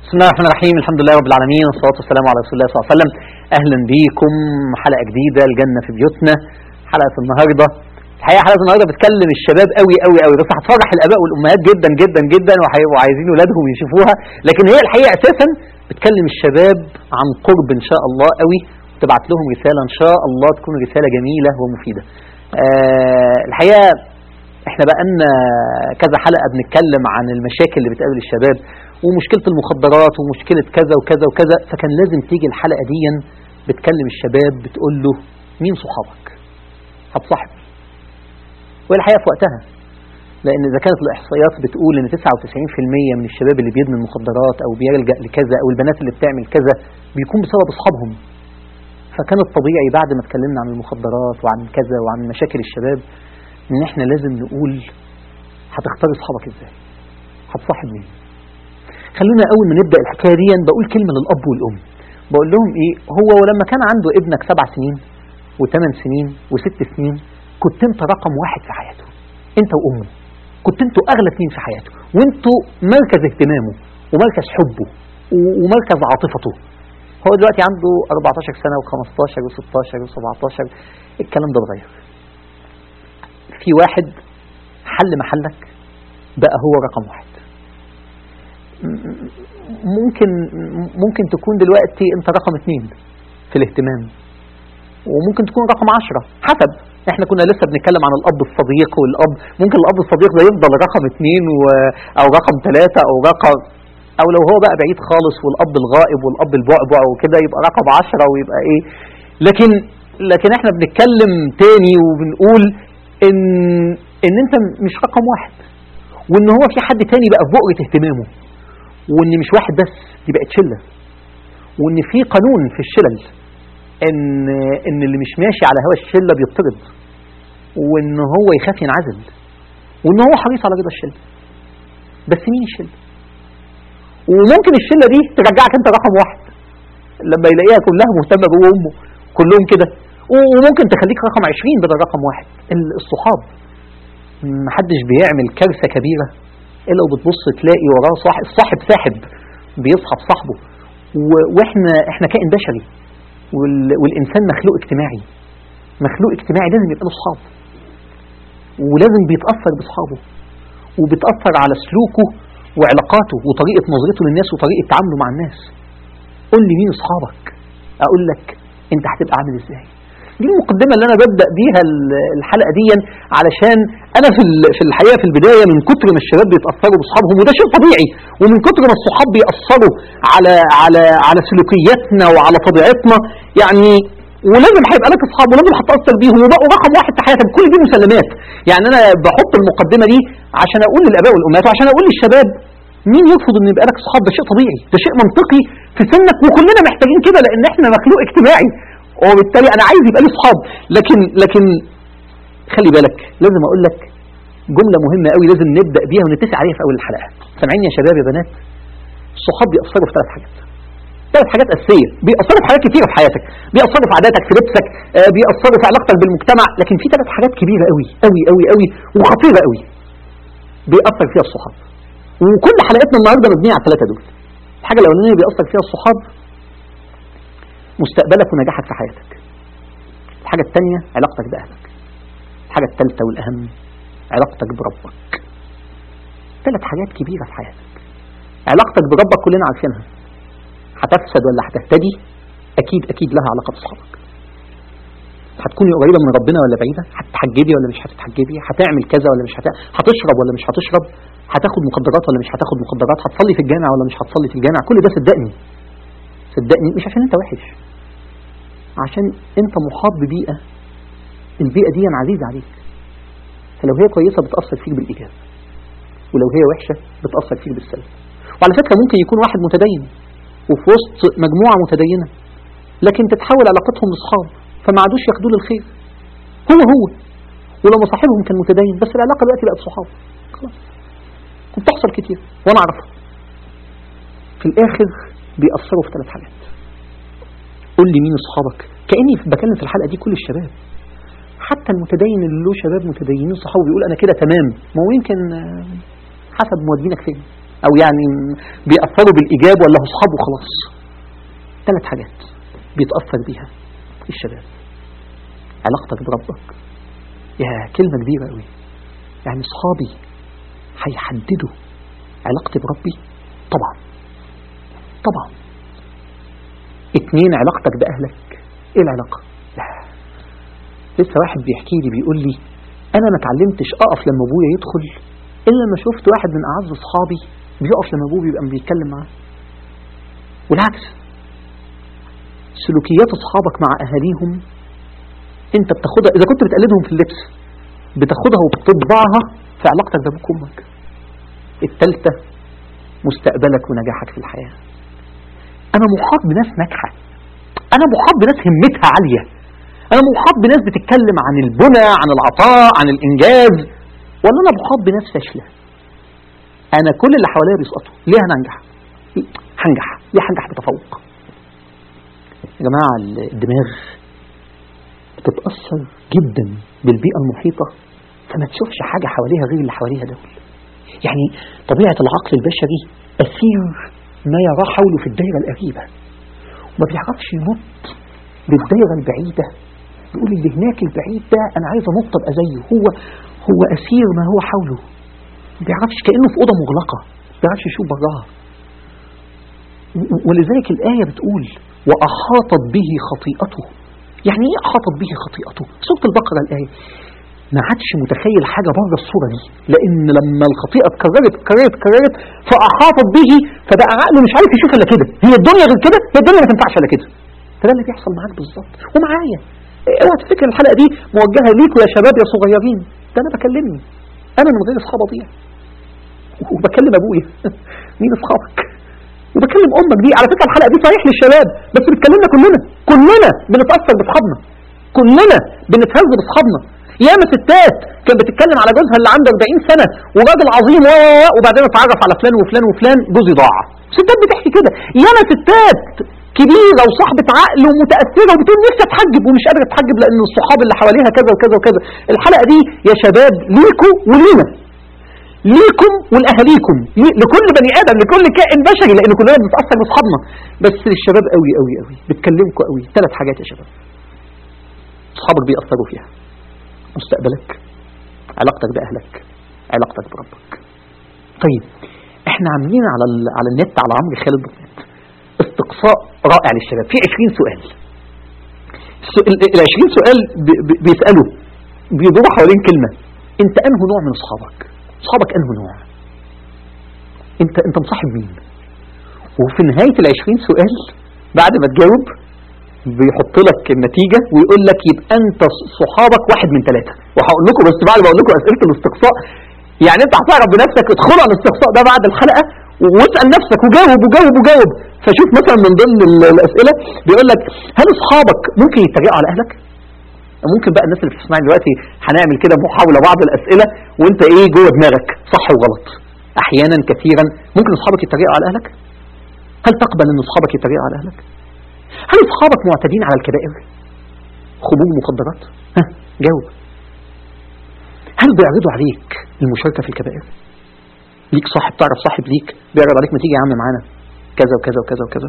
بسم الله الرحمن الرحيم الحمد لله رب العالمين والصلاة والسلام على رسول الله صلى الله عليه وسلم أهلا بيكم حلقة جديدة الجنة في بيوتنا حلقة النهاردة الحقيقة حلقة النهاردة بتكلم الشباب قوي قوي قوي بس هتفرح الآباء والأمهات جدا جدا جدا وهيبقوا عايزين ولادهم يشوفوها لكن هي الحقيقة أساسا بتكلم الشباب عن قرب إن شاء الله قوي وتبعت لهم رسالة إن شاء الله تكون رسالة جميلة ومفيدة آه الحقيقة احنا بقالنا كذا حلقة بنتكلم عن المشاكل اللي بتقابل الشباب ومشكلة المخدرات ومشكلة كذا وكذا وكذا فكان لازم تيجي الحلقة دي بتكلم الشباب بتقول له مين صحابك هتصاحب وهي الحقيقة في وقتها لأن إذا كانت الإحصائيات بتقول إن 99% من الشباب اللي بيدمن مخدرات أو بيلجأ لكذا أو البنات اللي بتعمل كذا بيكون بسبب أصحابهم فكان الطبيعي بعد ما اتكلمنا عن المخدرات وعن كذا وعن مشاكل الشباب إن إحنا لازم نقول هتختار أصحابك إزاي هتصاحب مين خلونا اول ما نبدا الحكايه دي بقول كلمه للاب والام بقول لهم ايه هو ولما كان عنده ابنك سبع سنين وثمان سنين وست سنين كنت انت رقم واحد في حياته انت وامه كنت انتوا اغلى اثنين في حياته وانتوا مركز اهتمامه ومركز حبه ومركز عاطفته هو دلوقتي عنده 14 سنه و15 و16 و17 الكلام ده اتغير في واحد حل محلك بقى هو رقم واحد ممكن ممكن تكون دلوقتي انت رقم اثنين في الاهتمام وممكن تكون رقم عشرة حسب احنا كنا لسه بنتكلم عن الاب الصديق والاب ممكن الاب الصديق ده يفضل رقم اثنين و... او رقم ثلاثة او رقم او لو هو بقى بعيد خالص والاب الغائب والاب البعبع وكده يبقى رقم عشرة ويبقى ايه لكن لكن احنا بنتكلم تاني وبنقول ان ان انت مش رقم واحد وان هو في حد تاني بقى في بؤرة اهتمامه وان مش واحد بس دي بقت شله وان في قانون في الشلل ان ان اللي مش ماشي على هوا الشله بيطرد وان هو يخاف ينعزل وان هو حريص على رضا الشله بس مين الشله وممكن الشله دي ترجعك انت رقم واحد لما يلاقيها كلها مهتمه بابوه وامه كلهم كده وممكن تخليك رقم 20 بدل رقم واحد الصحاب محدش بيعمل كارثه كبيره الا وبتبص تلاقي وراه صاحب الصاحب ساحب بيصحب صاحبه واحنا احنا كائن بشري والانسان مخلوق اجتماعي مخلوق اجتماعي لازم يبقى له اصحاب ولازم بيتاثر باصحابه وبيتاثر على سلوكه وعلاقاته وطريقه نظرته للناس وطريقه تعامله مع الناس قول لي مين اصحابك اقول لك انت هتبقى عامل ازاي دي المقدمة اللي أنا ببدأ بيها الحلقة دي علشان أنا في في الحقيقة في البداية من كتر ما الشباب بيتأثروا بأصحابهم وده شيء طبيعي ومن كتر ما الصحاب بيأثروا على على على سلوكياتنا وعلى طبيعتنا يعني ولازم هيبقى لك اصحاب ولازم هتاثر بيهم وبقوا رقم واحد في حياتك كل دي مسلمات يعني انا بحط المقدمه دي عشان اقول للاباء والامهات وعشان اقول للشباب مين يرفض ان يبقى لك اصحاب ده شيء طبيعي ده شيء منطقي في سنك وكلنا محتاجين كده لان احنا مخلوق اجتماعي وبالتالي انا عايز يبقى لي اصحاب لكن لكن خلي بالك لازم اقول لك جمله مهمه قوي لازم نبدا بيها ونتفق عليها في اول الحلقه سامعين يا شباب يا بنات الصحاب بيأثروا في ثلاث حاجات ثلاث حاجات اساسيه بيأثروا في حاجات كتيره في حياتك بيأثروا في عاداتك في لبسك آه بيأثروا في علاقتك بالمجتمع لكن في ثلاث حاجات كبيره قوي قوي قوي قوي وخطيره قوي بيأثر فيها الصحاب وكل حلقتنا النهارده مبنيه على الثلاثه دول الحاجه الاولانيه بيأثر فيها الصحاب مستقبلك ونجاحك في حياتك الحاجة الثانية علاقتك بأهلك الحاجة الثالثة والأهم علاقتك بربك ثلاث حاجات كبيرة في حياتك علاقتك بربك كلنا عارفينها هتفسد ولا هتهتدي أكيد أكيد لها علاقة بأصحابك هتكوني قريبة من ربنا ولا بعيدة هتتحجبي ولا مش هتتحجبي هتعمل كذا ولا مش هتعمل هتشرب ولا مش هتشرب هتاخد مخدرات ولا مش هتاخد مخدرات هتصلي في الجامع ولا مش هتصلي في الجامع كل ده صدقني صدقني مش عشان انت وحش عشان انت محاط ببيئة البيئة دي عزيزة عليك فلو هي كويسة بتأثر فيك بالإيجاب ولو هي وحشة بتأثر فيك بالسلب وعلى فكرة ممكن يكون واحد متدين وفي وسط مجموعة متدينة لكن تتحول علاقتهم بأصحاب فما عادوش ياخدوه للخير هو هو ولو مصاحبهم كان متدين بس العلاقة دلوقتي بقت صحاب خلاص وبتحصل كتير وانا اعرفها في الاخر بيأثروا في ثلاث حاجات قول لي مين اصحابك كاني بكلم في الحلقه دي كل الشباب حتى المتدين اللي له شباب متدينين صحابه بيقول انا كده تمام ما هو يمكن حسب مودينك فين او يعني بيأثروا بالايجاب ولا هو اصحابه خلاص ثلاث حاجات بيتأثر بيها الشباب علاقتك بربك يا كلمة كبيرة قوي يعني اصحابي هيحددوا علاقتي بربي طبعا طبعا اتنين علاقتك بأهلك ايه العلاقة لا لسه واحد بيحكي لي بيقول لي انا ما اتعلمتش اقف لما ابويا يدخل الا لما شفت واحد من اعز اصحابي بيقف لما ابوه بيبقى بيتكلم معاه والعكس سلوكيات اصحابك مع اهاليهم انت بتاخدها اذا كنت بتقلدهم في اللبس بتاخدها وبتطبعها في علاقتك بابوك وامك الثالثه مستقبلك ونجاحك في الحياه انا محاط بناس ناجحه انا محاط بناس همتها عاليه انا محاط بناس بتتكلم عن البنى عن العطاء عن الانجاز ولا انا محاط بناس فاشله انا كل اللي حواليا بيسقطوا ليه انا انجح هنجح ليه هنجح بتفوق يا جماعه الدماغ بتتاثر جدا بالبيئه المحيطه فما تشوفش حاجه حواليها غير اللي حواليها دول يعني طبيعه العقل البشري اسير ما يراه حوله في الدائره القريبه وما بيعرفش ينط بالدائره البعيده يقول اللي هناك البعيد ده انا عايز انط ابقى زيه هو هو اسير ما هو حوله ما بيعرفش كانه في اوضه مغلقه ما بيعرفش يشوف براها ولذلك الايه بتقول واحاطت به خطيئته يعني ايه احاطت به خطيئته سوره البقره الايه ما عادش متخيل حاجه بره الصوره دي لان لما الخطيئه اتكررت اتكررت اتكررت فاحاطت به فبقى عقله مش عارف يشوف الا كده هي الدنيا غير كده هي الدنيا ما تنفعش الا كده فده اللي بيحصل معاك بالظبط ومعايا اوعى تفتكر الحلقه دي موجهه ليكوا يا شباب يا صغيرين ده انا بكلمني انا من غير اصحاب اضيع وبكلم ابويا مين اصحابك وبكلم امك دي على فكره الحلقه دي صحيح للشباب بس بتكلمنا كلنا كلنا بنتاثر باصحابنا كلنا بنتهز باصحابنا ياما ستات كانت بتتكلم على جوزها اللي عنده 40 سنه وراجل عظيم و وبعدين اتعرف على فلان وفلان وفلان جوزي ضاع ستات بتحكي كده ياما ستات كبيرة وصاحبة عقل ومتأثرة وبتقول نفسي اتحجب ومش قادرة اتحجب لأن الصحاب اللي حواليها كذا وكذا وكذا الحلقة دي يا شباب ليكوا ولينا ليكم ولأهاليكم لكل بني آدم لكل كائن بشري لأن كلنا بنتأثر بأصحابنا بس للشباب قوي قوي قوي بتكلمكم قوي ثلاث حاجات يا شباب أصحابك بيأثروا فيها مستقبلك علاقتك بأهلك علاقتك بربك طيب احنا عاملين على على النت على عمرو خالد دوت نت استقصاء رائع للشباب في 20 سؤال ال 20 سؤال بيسألوا بيدوروا حوالين كلمة انت انه نوع من اصحابك اصحابك انه نوع انت انت مصاحب مين وفي نهاية ال 20 سؤال بعد ما تجاوب بيحط لك النتيجة ويقول لك يبقى انت صحابك واحد من ثلاثة وهقول لكم بس بعد ما اقول لكم اسئلة الاستقصاء يعني انت هتعرف بنفسك ادخل على الاستقصاء ده بعد الحلقة واسأل نفسك وجاوب وجاوب وجاوب فشوف مثلا من ضمن الاسئلة بيقول لك هل اصحابك ممكن يتريقوا على اهلك ممكن بقى الناس اللي بتسمعني دلوقتي هنعمل كده محاولة بعض الاسئلة وانت ايه جوه دماغك صح وغلط احيانا كثيرا ممكن اصحابك يتريقوا على اهلك هل تقبل ان اصحابك يتريقوا على اهلك هل اصحابك معتدين على الكبائر خمور مخدرات ها جاوب هل بيعرضوا عليك المشاركة في الكبائر ليك صاحب تعرف صاحب ليك بيعرض عليك ما تيجي يا عم معانا كذا وكذا وكذا وكذا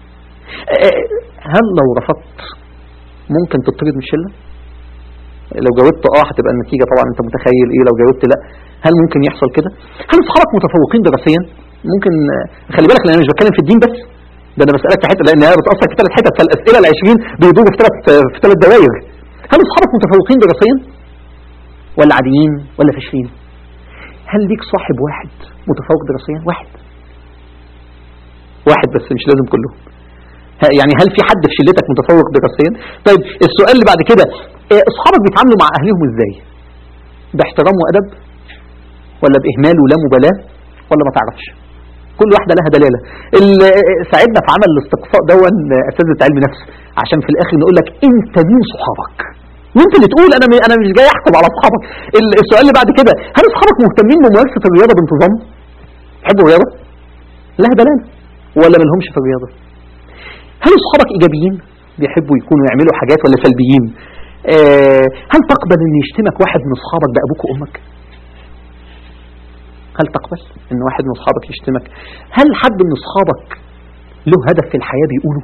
هل لو رفضت ممكن تطرد من الشله لو جاوبت اه هتبقى النتيجه طبعا انت متخيل ايه لو جاوبت لا هل ممكن يحصل كده هل اصحابك متفوقين دراسيا ممكن خلي بالك لان انا مش بتكلم في الدين بس ده انا بسالك في حته لان هي بتاثر في ثلاث حتت فالاسئله ال 20 بيدوروا في ثلاث في ثلاث دوائر هل اصحابك متفوقين دراسيا ولا عاديين ولا فاشلين هل ليك صاحب واحد متفوق دراسيا واحد واحد بس مش لازم كلهم يعني هل في حد في شلتك متفوق دراسيا طيب السؤال اللي بعد كده اصحابك بيتعاملوا مع اهلهم ازاي باحترام وادب ولا باهمال ولا مبالاه ولا ما تعرفش كل واحده لها دلاله ساعدنا في عمل الاستقصاء دون اساتذه علم نفس عشان في الاخر نقول لك انت مين صحابك وانت اللي تقول انا انا مش جاي احكم على اصحابك السؤال اللي بعد كده هل اصحابك مهتمين بممارسه الرياضه بانتظام تحبوا الرياضه لها دلاله ولا ما لهمش في الرياضه هل اصحابك ايجابيين بيحبوا يكونوا يعملوا حاجات ولا سلبيين آه هل تقبل ان يشتمك واحد من اصحابك بابوك وامك هل تقبل ان واحد من اصحابك يشتمك هل حد من اصحابك له هدف في الحياة بيقوله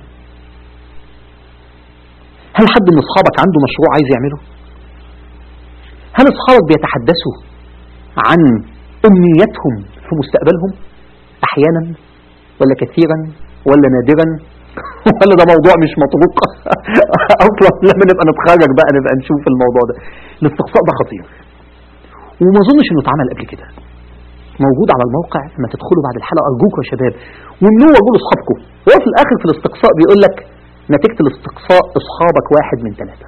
هل حد من اصحابك عنده مشروع عايز يعمله هل اصحابك بيتحدثوا عن امنياتهم في مستقبلهم احيانا ولا كثيرا ولا نادرا ولا ده موضوع مش مطروق اصلا لما نبقى نتخرج بقى نبقى نشوف الموضوع ده الاستقصاء ده خطير وما اظنش انه اتعمل قبل كده موجود على الموقع لما تدخلوا بعد الحلقه ارجوكم يا شباب واملوه وقولوا لاصحابكم وهو في الاخر في الاستقصاء بيقول لك نتيجه الاستقصاء اصحابك واحد من ثلاثه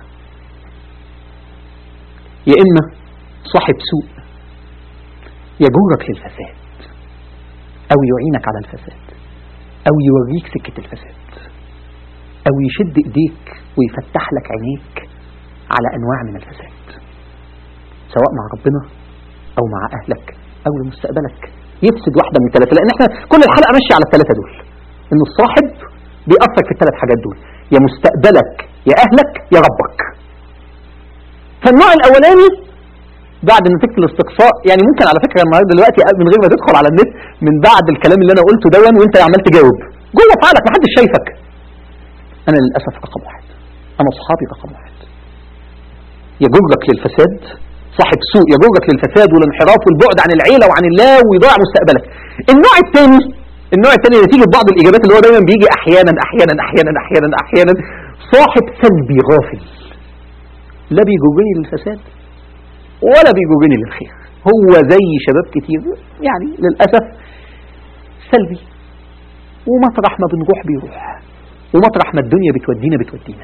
يا اما صاحب سوء يجرك للفساد او يعينك على الفساد او يوريك سكه الفساد او يشد ايديك ويفتح لك عينيك على انواع من الفساد سواء مع ربنا او مع اهلك او لمستقبلك يفسد واحده من الثلاثه لان احنا كل الحلقه ماشيه على الثلاثه دول ان الصاحب بيأثر في الثلاث حاجات دول يا مستقبلك يا اهلك يا ربك فالنوع الاولاني بعد نتيجه الاستقصاء يعني ممكن على فكره النهارده دلوقتي من غير ما تدخل على النت من بعد الكلام اللي انا قلته دون وانت عمال تجاوب جوه فعلك محدش شايفك انا للاسف رقم واحد انا اصحابي رقم واحد يجرك للفساد صاحب سوء يجرك للفساد والانحراف والبعد عن العيله وعن الله ويضيع مستقبلك النوع الثاني النوع الثاني نتيجه بعض الاجابات اللي هو دايما بيجي احيانا احيانا احيانا احيانا احيانا صاحب سلبي غافل لا بيجرني للفساد ولا بيجرني للخير هو زي شباب كتير يعني للاسف سلبي ومطرح ما بنروح بيروح ومطرح ما الدنيا بتودينا بتودينا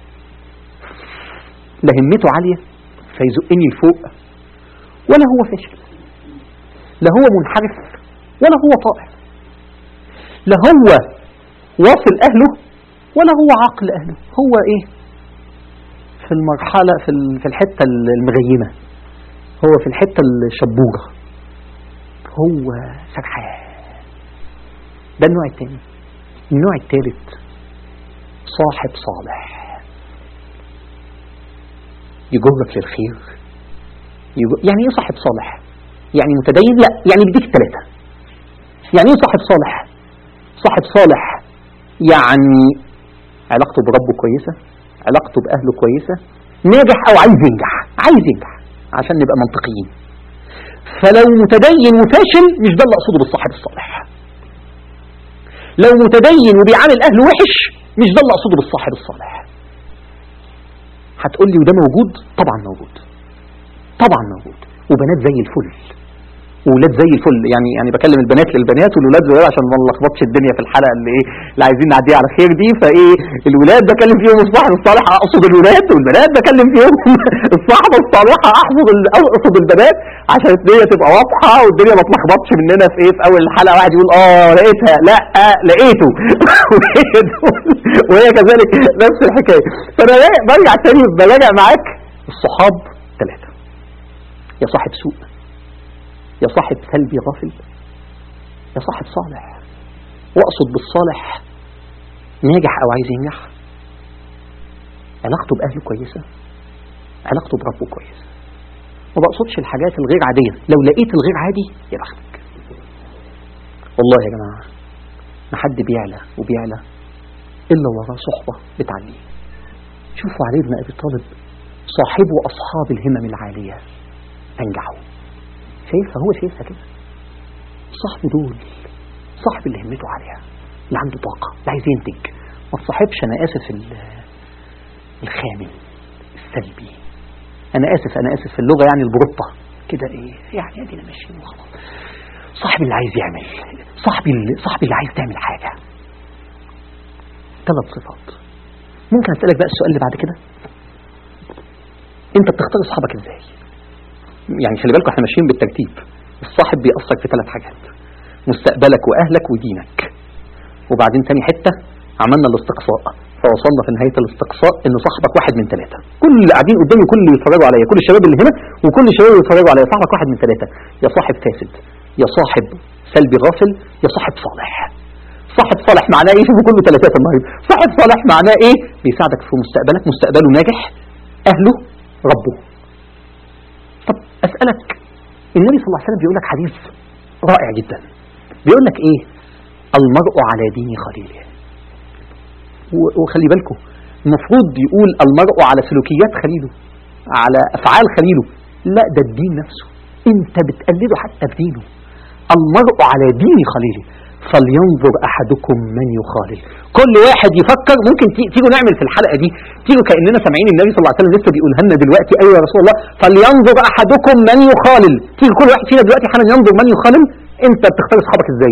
لا همته عالية فيزقني لفوق ولا هو فاشل لا هو منحرف ولا هو طائع لا هو واصل أهله ولا هو عقل أهله هو إيه في المرحلة في ال- في الحتة المغيمة هو في الحتة الشبورة هو سرحان ده النوع الثاني النوع الثالث صاحب صالح يجرك للخير يجر... يعني ايه صاحب صالح يعني متدين لا يعني بيديك ثلاثة يعني ايه صاحب صالح صاحب صالح يعني علاقته بربه كويسة علاقته بأهله كويسة ناجح أو عايز ينجح عايز ينجح عشان نبقى منطقيين فلو متدين وفاشل مش ده اللي أقصده بالصاحب الصالح لو متدين وبيعامل أهله وحش مش ده اللي أقصده بالصاحب الصالح هتقول لي وده موجود طبعا موجود طبعا موجود وبنات زي الفل وولاد زي الفل يعني يعني بكلم البنات للبنات والولاد زي عشان ما نلخبطش الدنيا في الحلقه اللي ايه اللي عايزين نعديها على خير دي فايه الولاد بكلم فيهم الصاحب الصالح اقصد الولاد والبنات بكلم فيهم الصاحبه الصالحه احفظ ال- أو اقصد البنات عشان الدنيا تبقى واضحه والدنيا ما تلخبطش مننا في ايه في اول الحلقه واحد يقول اه لقيتها لا لقيته وهي كذلك نفس الحكايه فانا راجع- برجع تاني براجع معاك الصحاب ثلاثه يا صاحب سوء يا صاحب سلبي غافل يا صاحب صالح واقصد بالصالح ناجح او عايز ينجح علاقته باهله كويسه علاقته بربه كويسه ما بقصدش الحاجات الغير عاديه لو لقيت الغير عادي يا بختك والله يا جماعه ما حد بيعلى وبيعلى الا وراه صحبه بتعليه شوفوا علي بن ابي طالب صاحبوا اصحاب الهمم العاليه انجحوا شايفها هو شايفها كده صاحبه دول صاحب اللي همته عالية اللي عنده طاقة اللي عايز ينتج ما تصاحبش أنا آسف ال- الخامل السلبي أنا آسف أنا آسف في اللغة يعني البروطة كده إيه يعني أدينا ماشيين وخلاص صاحبي اللي عايز يعمل صاحبي اللي صاحبي اللي عايز تعمل حاجة ثلاث صفات ممكن أسألك بقى السؤال اللي بعد كده أنت بتختار أصحابك إزاي يعني خلي بالكم احنا ماشيين بالترتيب الصاحب بيأثر في ثلاث حاجات مستقبلك وأهلك ودينك وبعدين تاني حتة عملنا الاستقصاء فوصلنا في نهاية الاستقصاء ان صاحبك واحد من ثلاثة كل اللي قاعدين قدامي كل اللي بيتفرجوا عليا كل الشباب اللي هنا وكل الشباب اللي بيتفرجوا عليا صاحبك واحد من ثلاثة يا صاحب فاسد يا صاحب سلبي غافل يا صاحب صالح صاحب صالح معناه ايه شوفوا كله ثلاثات النهارده صاحب صالح معناه ايه بيساعدك في مستقبلك مستقبله ناجح اهله ربه طب اسالك النبي صلى الله عليه وسلم بيقول لك حديث رائع جدا بيقول لك ايه المرء على دين خليله و- وخلي بالكم المفروض يقول المرء على سلوكيات خليله على افعال خليله لا ده الدين نفسه انت بتقلده حتى في دينه المرء على دين خليله فلينظر احدكم من يخالل كل واحد يفكر ممكن تي- تيجوا نعمل في الحلقه دي تيجوا كاننا سامعين النبي صلى الله عليه وسلم لسه بيقولها لنا دلوقتي ايوه يا رسول الله فلينظر احدكم من يخالل تيجي كل واحد فينا دلوقتي حالا ينظر من يخالل انت بتختار اصحابك ازاي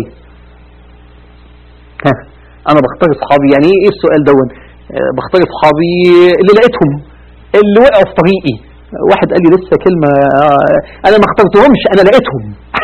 ها انا بختار اصحابي يعني ايه السؤال دون آه، بختار اصحابي اللي لقيتهم اللي وقعوا في طريقي واحد قال لي لسه كلمه آه، انا ما اخترتهمش انا لقيتهم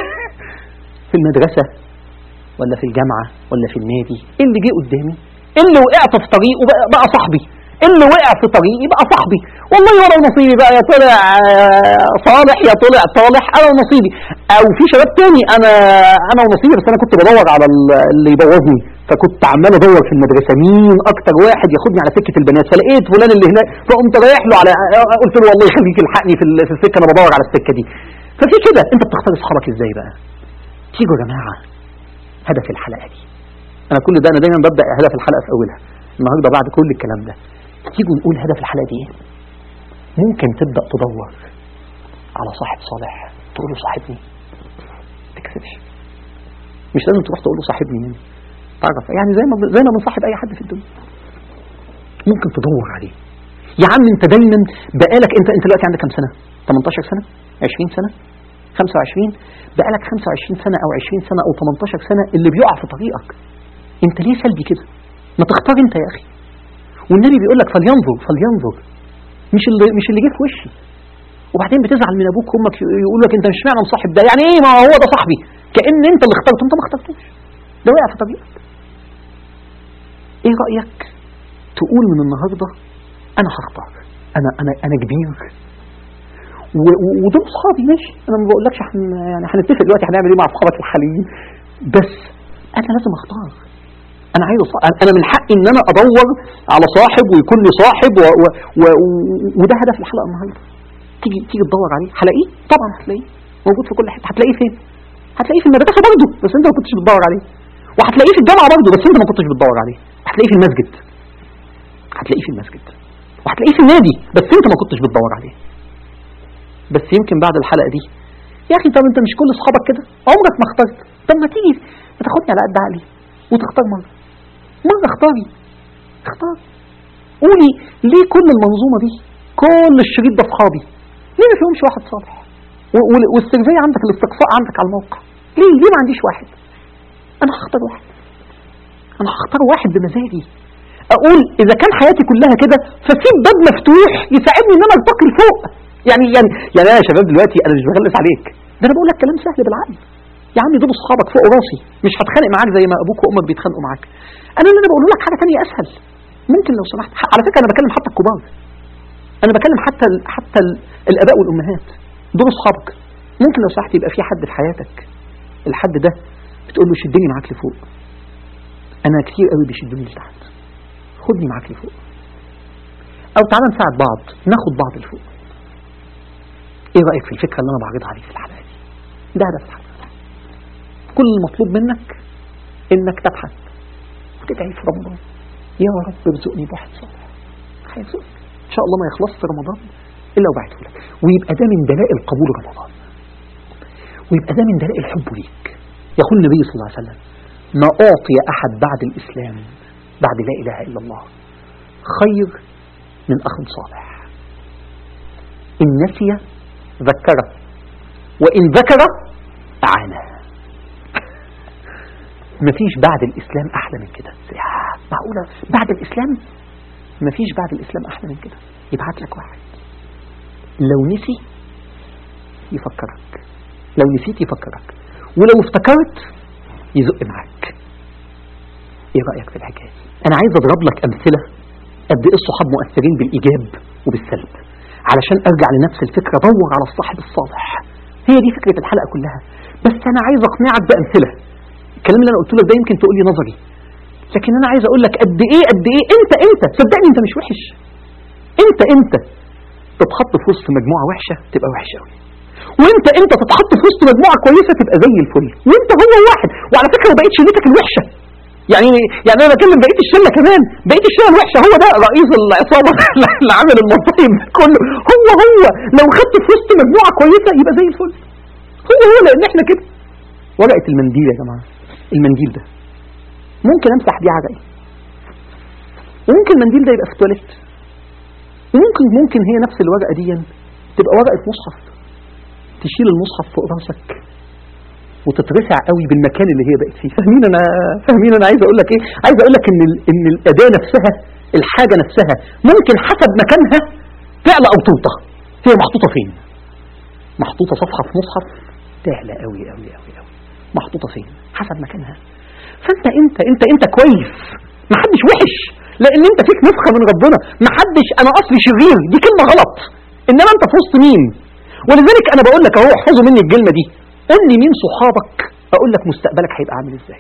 في المدرسه ولا في الجامعه ولا في النادي اللي جه قدامي اللي وقعت في طريقه بقى, بقى صاحبي اللي وقع في طريقي بقى صاحبي والله ولا نصيبي بقى يا طلع آه، صالح يا طلع طالح انا ونصيبي او في شباب تاني انا انا ونصيبي بس انا كنت بدور على ال- اللي يبوظني فكنت عمال ادور في المدرسه مين اكتر واحد ياخدني على سكه البنات فلقيت فلان اللي هناك فقمت رايح له على قلت له والله يخليك الحقني في ال- في السكه انا بدور على السكه دي ففي كده انت بتختار اصحابك ازاي بقى تيجوا يا جماعه هدف الحلقه دي انا كل ده انا دايما ببدا هدف الحلقه في اولها النهارده بعد كل الكلام ده تيجوا نقول هدف الحلقه دي ايه ممكن تبدا تدور على صاحب صالح تقول له صاحبني ما تكسبش مش لازم تروح تقول له صاحبني مين تعرف يعني زي ما زي ما بنصاحب اي حد في الدنيا ممكن تدور عليه يا عم انت دايما بقالك انت انت دلوقتي عندك كام سنه 18 سنه 20 سنه 25 بقالك 25 سنه او 20 سنه او 18 سنه اللي بيقع في طريقك انت ليه سلبي كده ما تختار انت يا اخي والنبي بيقول لك فلينظر فلينظر مش اللي مش اللي جه في وشي وبعدين بتزعل من ابوك وامك يقول لك انت مش معنى مصاحب ده يعني ايه ما هو ده صاحبي كان انت اللي اخترته انت ما اخترتوش ده وقع في طريقك ايه رايك تقول من النهارده انا هختار انا انا انا كبير و- و- ودول اصحابي ماشي انا ما بقولكش احنا يعني هنتفق دلوقتي هنعمل ايه مع اصحابك الحاليين بس انا لازم اختار انا عايز أص- انا من حقي ان انا ادور على صاحب ويكون لي صاحب و... و... و... وده هدف الحلقه النهارده تيجي تيجي تدور عليه هلاقيه طبعا هتلاقيه موجود في كل حته هتلاقيه فين هتلاقيه في المدرسه برضه بس انت ما كنتش بتدور عليه وهتلاقيه في الجامعه برضه بس انت ما كنتش بتدور عليه هتلاقيه في المسجد هتلاقيه في المسجد وهتلاقيه في النادي بس انت ما كنتش بتدور عليه بس يمكن بعد الحلقه دي يا اخي طب انت مش كل اصحابك كده عمرك ما اخترت طب ما تيجي ما تاخدني على قد عقلي وتختار مره مره اختاري اختار قولي ليه كل المنظومه دي كل الشريط ده اصحابي ليه ما فيهمش واحد صالح و- وال- والسيرفي عندك الاستقصاء عندك على الموقع ليه ليه ما عنديش واحد انا هختار واحد انا هختار واحد بمزاجي اقول اذا كان حياتي كلها كده فسيب باب مفتوح يساعدني ان انا ارتقي لفوق يعني يعني يعني انا يا شباب دلوقتي انا مش بغلس عليك ده انا بقول لك كلام سهل بالعقل يا عمي دول اصحابك فوق راسي مش هتخانق معاك زي ما ابوك وامك بيتخانقوا معاك انا اللي انا بقوله لك حاجه ثانيه اسهل ممكن لو سمحت على فكره انا بكلم حتى الكبار انا بكلم حتى ال حتى ال الاباء والامهات دول اصحابك ممكن لو سمحت يبقى في حد في حياتك الحد ده بتقول له شدني معاك لفوق انا كتير قوي بيشدوني لتحت خدني معاك لفوق او تعالى نساعد بعض ناخد بعض لفوق ايه رايك في الفكره اللي انا بعرضها عليك في الحلقه دي ده هدف الحلقه كل المطلوب منك انك تبحث وتدعي في رمضان يا رب ارزقني بواحد صالح هيرزقك ان شاء الله ما يخلصش رمضان الا وبعته لك ويبقى ده من دلائل قبول رمضان ويبقى ده من دلائل حبه ليك يقول النبي صلى الله عليه وسلم ما أعطي أحد بعد الإسلام بعد لا إله إلا الله خير من أخ صالح إن نسي ذكره وإن ذكر أعانه مفيش بعد الإسلام أحلى من كده يا معقولة بعد الإسلام مفيش بعد الإسلام أحلى من كده يبعت لك واحد لو نسي يفكرك لو نسيت يفكرك ولو افتكرت يزق معاك ايه رأيك في الحكاية دي انا عايز اضرب لك امثلة قد ايه الصحاب مؤثرين بالايجاب وبالسلب علشان ارجع لنفس الفكرة دور على الصاحب الصالح هي دي فكرة الحلقة كلها بس انا عايز اقنعك بامثلة الكلام اللي انا قلت لك ده يمكن تقول لي نظري لكن انا عايز اقول لك قد ايه قد ايه انت انت صدقني انت مش وحش انت انت تتحط في وسط مجموعة وحشة تبقى وحشة قوي وانت انت تتحط في وسط مجموعه كويسه تبقى زي الفل وانت هو واحد وعلى فكره ما بقتش شلتك الوحشه يعني يعني انا بكلم بقيه الشله كمان بقيه الشله الوحشه هو ده رئيس العصابه اللي عامل المصايب كله هو هو لو خدت في وسط مجموعه كويسه يبقى زي الفل هو هو لان احنا كده ورقه المنديل يا جماعه المنديل ده ممكن امسح بيه عرقي وممكن المنديل ده يبقى في التواليت وممكن ممكن هي نفس الورقه دي تبقى ورقه مصحف تشيل المصحف فوق راسك وتترفع قوي بالمكان اللي هي بقت فيه فاهمين انا فاهمين انا عايز اقول لك ايه عايز اقول لك ان ال... ان الاداه نفسها الحاجه نفسها ممكن حسب مكانها تعلى او توطى هي محطوطه فين محطوطه صفحه في مصحف تعلى قوي قوي قوي قوي محطوطه فين حسب مكانها فانت انت انت انت كويس محدش وحش لان انت فيك نسخه من ربنا محدش انا اصلي شرير دي كلمه غلط انما انت في وسط مين ولذلك انا بقول لك اهو احفظوا مني الكلمه دي قول لي مين صحابك اقول لك مستقبلك هيبقى عامل ازاي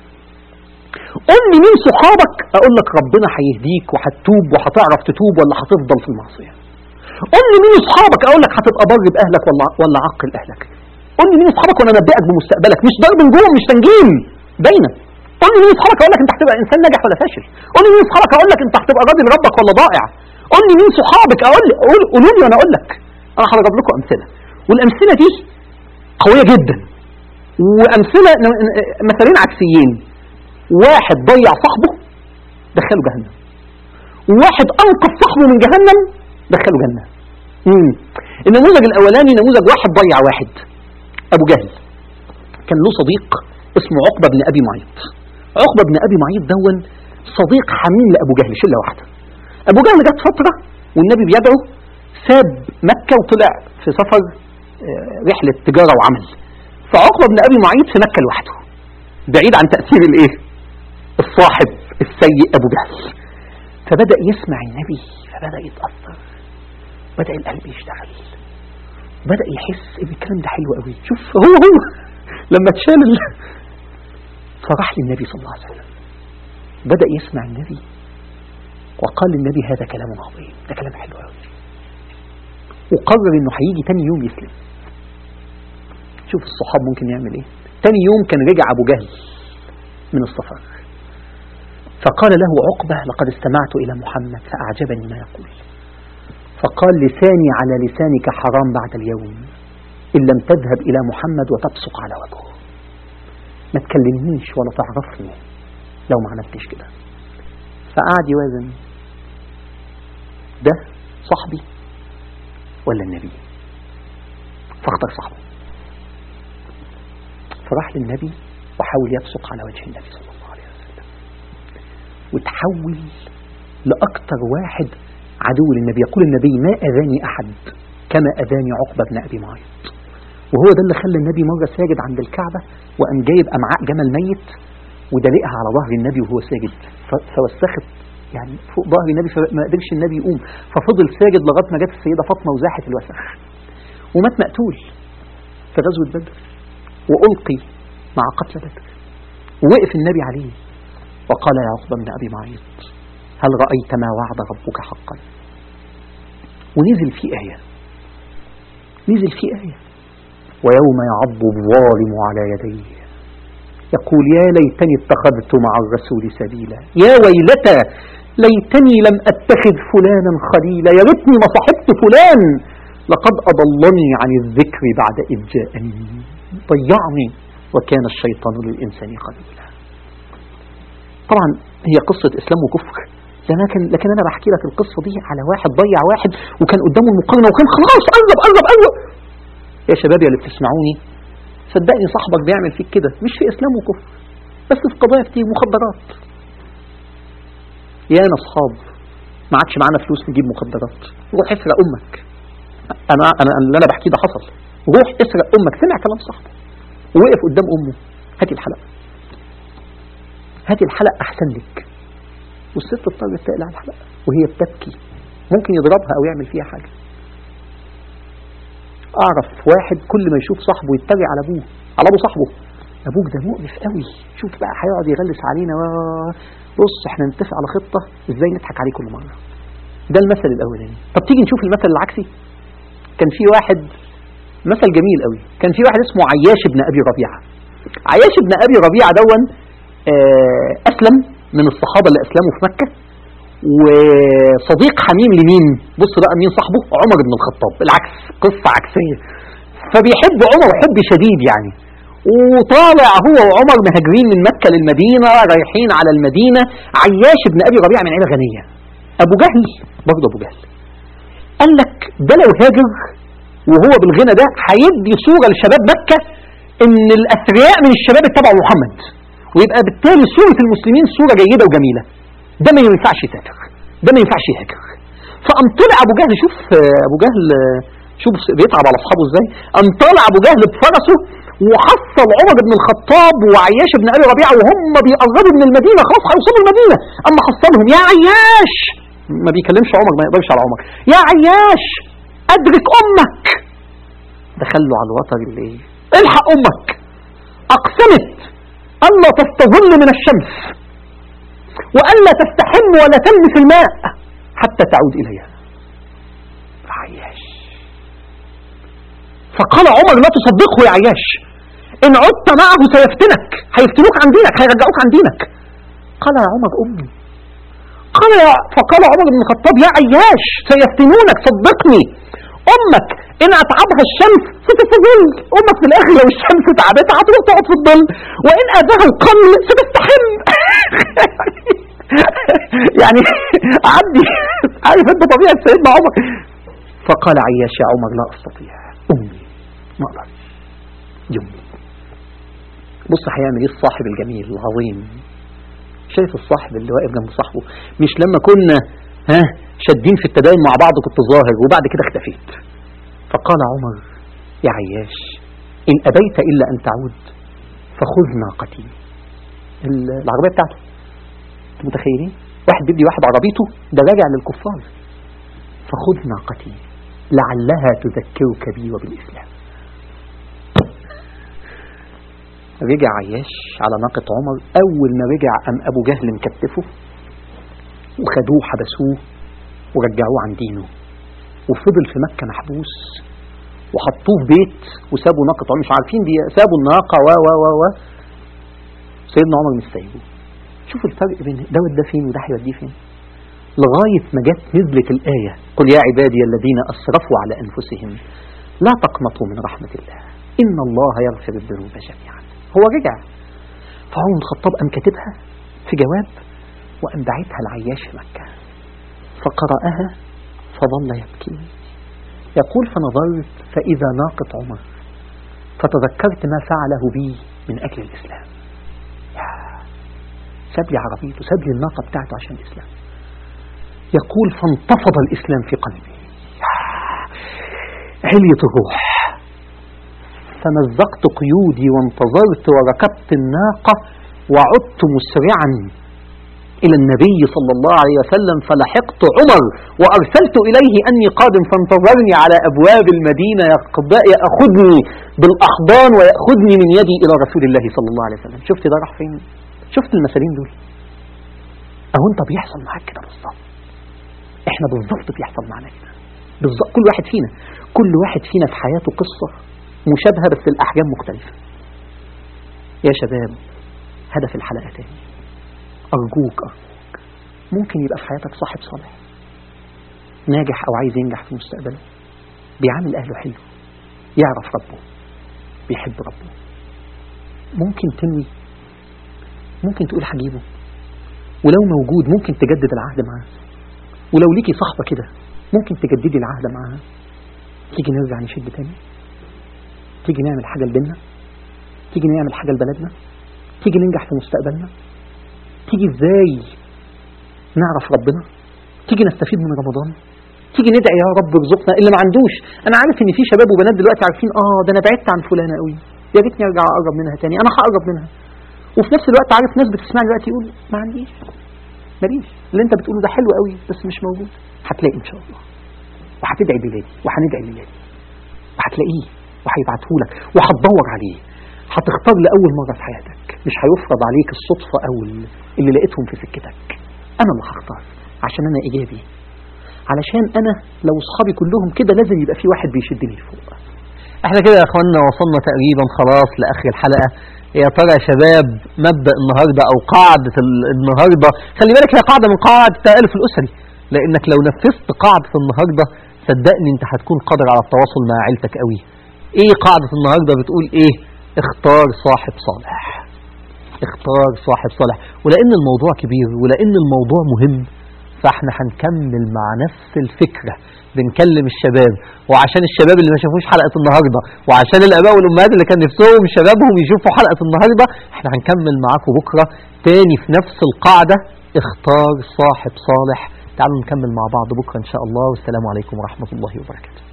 قول لي مين صحابك اقول لك ربنا هيهديك وهتتوب وهتعرف تتوب ولا هتفضل في المعصيه قول لي مين اصحابك اقول لك هتبقى بر باهلك ولا ولا عقل اهلك قول لي مين اصحابك وانا انبئك بمستقبلك مش ضرب نجوم مش تنجيم باينه قول لي مين اصحابك اقول لك انت هتبقى انسان ناجح ولا فاشل قول لي مين اصحابك اقول لك انت هتبقى راضي بربك ولا ضائع قول لي مين صحابك اقول لي قول قولوا لي وانا اقول لك انا هضرب لكم امثله والامثله دي قويه جدا وامثله مثالين عكسيين واحد ضيع صاحبه دخله جهنم وواحد انقذ صاحبه من جهنم دخله جنه مم. النموذج الاولاني نموذج واحد ضيع واحد ابو جهل كان له صديق اسمه عقبه بن ابي معيط عقبه بن ابي معيط دون صديق حميم لابو جهل شله واحده ابو جهل جت فتره والنبي بيدعو ساب مكه وطلع في سفر رحله تجاره وعمل فعقبه بن ابي معيط في مكه لوحده بعيد عن تاثير الايه الصاحب السيء ابو جهل فبدا يسمع النبي فبدا يتاثر بدا القلب يشتغل بدا يحس ان الكلام ده حلو قوي شوف هو هو لما اتشال ال... فراح للنبي صلى الله عليه وسلم بدا يسمع النبي وقال للنبي هذا كلام عظيم ده كلام حلو قوي وقرر انه هيجي تاني يوم يسلم شوف الصحاب ممكن يعمل ايه تاني يوم كان رجع ابو جهل من السفر فقال له عقبة لقد استمعت إلى محمد فأعجبني ما يقول فقال لساني على لسانك حرام بعد اليوم إن لم تذهب إلى محمد وتبصق على وجهه ما تكلمنيش ولا تعرفني لو ما عملتش كده فقعد يوازن ده صاحبي ولا النبي فاختار صاحبه فراح للنبي وحاول يبصق على وجه النبي صلى الله عليه وسلم وتحول لأكثر واحد عدو للنبي يقول النبي ما أذاني أحد كما أذاني عقبة بن أبي معيط وهو ده اللي خلى النبي مرة ساجد عند الكعبة وقام جايب أمعاء جمل ميت ودلقها على ظهر النبي وهو ساجد فوسخت يعني فوق ظهر النبي فما قدرش النبي يقوم ففضل ساجد لغايه ما جت السيده فاطمه وزاحت الوسخ ومات مقتول في غزوه بدر والقي مع قتل بدر ووقف النبي عليه وقال يا عقبه بن ابي معيط هل رايت ما وعد ربك حقا ونزل في ايه نزل في ايه ويوم يعض الظالم على يديه يقول يا ليتني اتخذت مع الرسول سبيلا يا ويلتى ليتني لم اتخذ فلانا خليلا يا ريتني ما صحبت فلان لقد اضلني عن الذكر بعد اذ جاءني ضيعني وكان الشيطان للانسان خليلا طبعا هي قصة اسلام وكفر لكن لكن انا بحكي لك القصة دي على واحد ضيع واحد وكان قدامه المقارنة وكان خلاص قرب قرب قرب يا شباب يا اللي بتسمعوني صدقني صاحبك بيعمل فيك كده مش في اسلام وكفر بس في قضايا كتير مخدرات يا انا اصحاب ما عادش معانا فلوس نجيب مخدرات روح اسرق امك انا انا اللي انا بحكيه ده حصل روح اسرق امك سمع كلام صاحبه ووقف قدام امه هاتي الحلقه هاتي الحلقه احسن لك والست اضطرت تقلع الحلقه وهي بتبكي ممكن يضربها او يعمل فيها حاجه اعرف واحد كل ما يشوف صاحبه يتريق على ابوه على ابو صاحبه ابوك ده مقرف قوي شوف بقى هيقعد يغلس علينا بص احنا نتفق على خطه ازاي نضحك عليه كل مره ده المثل الاولاني طب تيجي نشوف المثل العكسي كان في واحد مثل جميل قوي كان في واحد اسمه عياش بن ابي ربيعه عياش بن ابي ربيعه دون آه، اسلم من الصحابه اللي اسلموا في مكه وصديق حميم لمين بص بقى مين صاحبه عمر بن الخطاب العكس قصه عكسيه فبيحب عمر حب شديد يعني وطالع هو وعمر مهاجرين من مكه للمدينه رايحين على المدينه عياش بن ابي ربيعه من عيله غنيه ابو جهل برضه ابو جهل قال لك ده لو هاجر وهو بالغنى ده هيدي صوره لشباب مكه ان الاثرياء من الشباب اتبعوا محمد ويبقى بالتالي صوره المسلمين صوره جيده وجميله ده ما ينفعش يسافر ده ما ينفعش يهاجر فقام طلع ابو جهل شوف آه، ابو جهل آه، شوف بيتعب على اصحابه ازاي قام طالع ابو جهل بفرسه وحصل عمر بن الخطاب وعياش بن ابي ربيعه وهم بيقربوا من المدينه خلاص هيوصلوا المدينه اما حصلهم يا عياش ما بيكلمش عمر ما يقدرش على عمر يا عياش ادرك امك دخل له على الوتر اللي ايه الحق امك اقسمت الا تستظل من الشمس والا تستحم ولا تلمس الماء حتى تعود اليها عياش فقال عمر لا تصدقه يا عياش ان عدت معه سيفتنك هيفتنوك عن دينك هيرجعوك عن دينك قال يا عمر امي قال يا فقال عمر بن الخطاب يا عياش سيفتنونك صدقني امك ان اتعبها الشمس ستستظل امك في الاخر لو الشمس تعبتها هتروح تقعد في الظل وان اذاها القمل ستستحم يعني عدي عارف انت طبيعه سيدنا عمر فقال عياش يا عمر لا استطيع امي ما اقدرش يمي بص هيعمل ايه الصاحب الجميل العظيم شايف الصاحب اللي واقف جنب صاحبه مش لما كنا ها شادين في التدين مع بعض كنت ظاهر وبعد كده اختفيت فقال عمر يا عياش إن أبيت إلا أن تعود فخذ ناقتي ال- العربية بتاعته انتوا متخيلين واحد بيدي واحد عربيته ده راجع للكفار فخذ ناقتي لعلها تذكرك بي وبالإسلام رجع عياش على ناقة عمر أول ما رجع أم أبو جهل مكتفه وخدوه حبسوه ورجعوه عن دينه وفضل في مكة محبوس وحطوه في بيت وسابوا ناقة عمر مش عارفين دي سابوا الناقة و و و و سيدنا عمر مش سايبه شوفوا الفرق بين ده وده فين وده هيوديه فين لغاية ما جت نزلت الآية قل يا عبادي الذين أسرفوا على أنفسهم لا تقنطوا من رحمة الله إن الله يغفر الذنوب جميعا هو رجع فعمر بن الخطاب قام كاتبها في جواب وقام باعتها العياش في مكة فقرأها فظل يبكي يقول فنظرت فإذا ناقة عمر فتذكرت ما فعله بي من أجل الإسلام يا ساب لي عربيته ساب لي الناقة بتاعته عشان الإسلام يقول فانتفض الإسلام في قلبي يا علية الروح فمزقت قيودي وانتظرت وركبت الناقة وعدت مسرعا إلى النبي صلى الله عليه وسلم فلحقت عمر وأرسلت إليه أني قادم فانتظرني على أبواب المدينة يقب- يأخذني بالأحضان ويأخذني من يدي إلى رسول الله صلى الله عليه وسلم شفت ده راح فين شفت المثالين دول أهو أنت بيحصل معاك كده بالظبط إحنا بالظبط بيحصل معانا كده بالظبط كل واحد فينا كل واحد فينا في حياته قصة مشابهة بس الأحجام مختلفة يا شباب هدف الحلقة تاني أرجوك أرجوك ممكن يبقى في حياتك صاحب صالح ناجح أو عايز ينجح في مستقبله بيعامل أهله حلو يعرف ربه بيحب ربه ممكن تنوي ممكن تقول هجيبه ولو موجود ممكن تجدد العهد معاه ولو ليكي صاحبة كده ممكن تجددي العهد معاها تيجي نرجع نشد تاني تيجي نعمل حاجة لبيننا تيجي نعمل حاجة لبلدنا تيجي ننجح في مستقبلنا تيجي ازاي نعرف ربنا تيجي نستفيد من رمضان تيجي ندعي يا رب ارزقنا اللي ما عندوش انا عارف ان في شباب وبنات دلوقتي عارفين اه ده انا بعدت عن فلانه قوي يا ريتني ارجع اقرب منها تاني انا هقرب منها وفي نفس الوقت عارف ناس بتسمعني دلوقتي يقول ما عنديش ماليش اللي انت بتقوله ده حلو قوي بس مش موجود هتلاقي ان شاء الله وهتدعي بلادي وهندعي بلادي وهتلاقيه وهيبعته لك وهتدور عليه هتختار لأول مرة في حياتك مش هيفرض عليك الصدفة أو اللي لقيتهم في سكتك أنا اللي هختار عشان أنا إيجابي علشان أنا لو أصحابي كلهم كده لازم يبقى في واحد بيشدني لفوق احنا كده يا اخوانا وصلنا تقريبا خلاص لاخر الحلقه يا ترى يا شباب مبدا النهارده او قاعده ال- النهارده خلي بالك هي قاعده من قواعد التالف الاسري لانك لو نفذت قاعده النهارده صدقني انت هتكون قادر على التواصل مع عيلتك قوي ايه قاعده النهارده بتقول ايه اختار صاحب صالح اختار صاحب صالح ولان الموضوع كبير ولان الموضوع مهم فاحنا هنكمل مع نفس الفكرة بنكلم الشباب وعشان الشباب اللي ما شافوش حلقة النهاردة وعشان الآباء والأمهات اللي كان نفسهم شبابهم يشوفوا حلقة النهاردة احنا هنكمل معاكم بكرة تاني في نفس القاعدة اختار صاحب صالح تعالوا نكمل مع بعض بكرة إن شاء الله والسلام عليكم ورحمة الله وبركاته